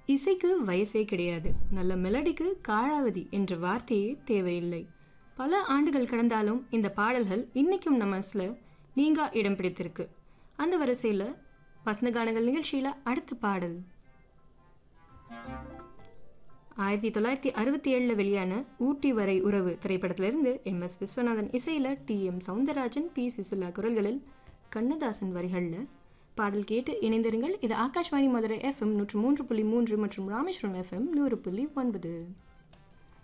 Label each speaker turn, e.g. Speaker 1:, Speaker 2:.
Speaker 1: இசைக்கு வயசே கிடையாது நல்ல மெலடிக்கு காலாவதி என்ற வார்த்தையே தேவையில்லை பல ஆண்டுகள் கடந்தாலும் இந்த பாடல்கள் இன்னைக்கும் நம்ம மனசில் நீங்கா இடம் பிடித்திருக்கு அந்த வரிசையில் வசந்த கானங்கள் நிகழ்ச்சியில் அடுத்த பாடல் ஆயிரத்தி தொள்ளாயிரத்தி அறுபத்தி ஏழில் வெளியான ஊட்டி வரை உறவு திரைப்படத்திலிருந்து எம் எஸ் விஸ்வநாதன் இசையில் T M Soundararajan P Susheela குரல்களில் கண்ணதாசன் வரிகளில் பாடல் கேட்டு இணைந்திருங்கள் இது ஆகாஷ்வாணி மதுரை எஃப்எம் நூற்று மூன்று புள்ளி மூன்று மற்றும் ராமேஸ்வரம் எஃப்எம் நூறு புள்ளி ஒன்பது